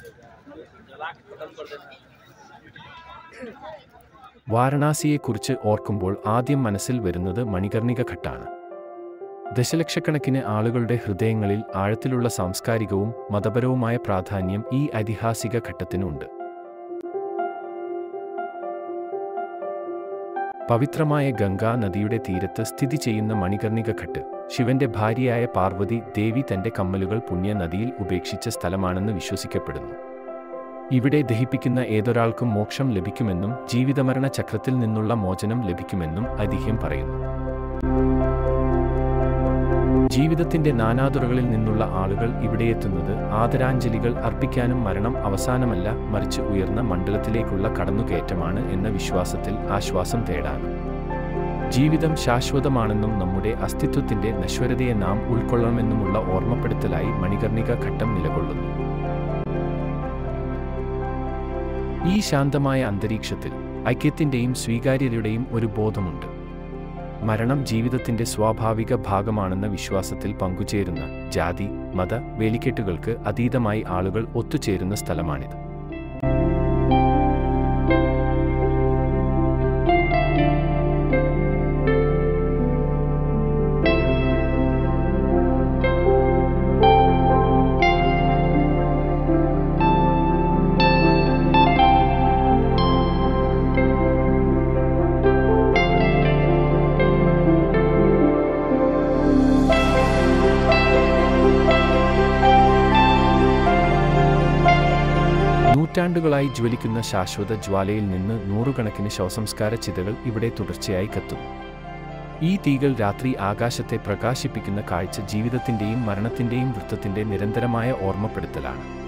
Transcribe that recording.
വാരണാസിയെക്കുറിച്ച് ഓർക്കുമ്പോൾ ആദ്യം മനസ്സിൽ വരുന്നത് മണികർണിക ഘട്ടാണ് ദശലക്ഷക്കണക്കിന് ആളുകളുടെ ഹൃദയങ്ങളിൽ ആഴത്തിലുള്ള സാംസ്കാരികവും മതപരവുമായ പ്രാധാന്യം ഈ ഐതിഹാസിക ഘട്ടത്തിനുണ്ട് പവിത്രമായ ഗംഗാ നദിയുടെ തീരത്ത് സ്ഥിതി ചെയ്യുന്ന മണികർണിക ഘട്ട് ശിവന്റെ ഭാര്യയായ പാർവതി ദേവി തന്റെ കമ്മലുകൾ പുണ്യ നദിയിൽ ഉപേക്ഷിച്ച സ്ഥലമാണെന്ന് വിശ്വസിക്കപ്പെടുന്നു ഇവിടെ ദഹിപ്പിക്കുന്ന ഏതൊരാൾക്കും മോക്ഷം ലഭിക്കുമെന്നും ജീവിതമരണ ചക്രത്തിൽ നിന്നുള്ള മോചനം ലഭിക്കുമെന്നും ഐതിഹ്യം പറയുന്നു ജീവിതത്തിന്റെ നാനാതുറകളിൽ നിന്നുള്ള ആളുകൾ ഇവിടെയെത്തുന്നത് ആദരാഞ്ജലികൾ അർപ്പിക്കാനും മരണം അവസാനമല്ല മറിച്ച് ഉയർന്ന മണ്ഡലത്തിലേക്കുള്ള കടന്നുകയറ്റമാണ് എന്ന വിശ്വാസത്തിൽ ആശ്വാസം തേടാനും ജീവിതം ശാശ്വതമാണെന്നും നമ്മുടെ അസ്തിത്വത്തിന്റെ നശ്വരതയെ നാം ഉൾക്കൊള്ളണമെന്നുമുള്ള ഓർമ്മപ്പെടുത്തലായി മണികർണിക ഘട്ടം നിലകൊള്ളുന്നു ഈ ശാന്തമായ അന്തരീക്ഷത്തിൽ ഐക്യത്തിന്റെയും സ്വീകാര്യതയുടെയും ഒരു ബോധമുണ്ട് മരണം ജീവിതത്തിന്റെ സ്വാഭാവിക ഭാഗമാണെന്ന വിശ്വാസത്തിൽ പങ്കുചേരുന്ന ജാതി മത വേലിക്കെട്ടുകൾക്ക് അതീതമായി ആളുകൾ ഒത്തുചേരുന്ന സ്ഥലമാണിത് നൂറ്റാണ്ടുകളായി ജ്വലിക്കുന്ന ശാശ്വത ജ്വാലയിൽ നിന്ന് നൂറുകണക്കിന് ശവസംസ്കാര ചിതകൾ ഇവിടെ തുടർച്ചയായി കത്തുന്നു ഈ തീകൾ രാത്രി ആകാശത്തെ പ്രകാശിപ്പിക്കുന്ന കാഴ്ച ജീവിതത്തിന്റെയും മരണത്തിന്റെയും വൃത്തത്തിന്റെ നിരന്തരമായ ഓർമ്മപ്പെടുത്തലാണ്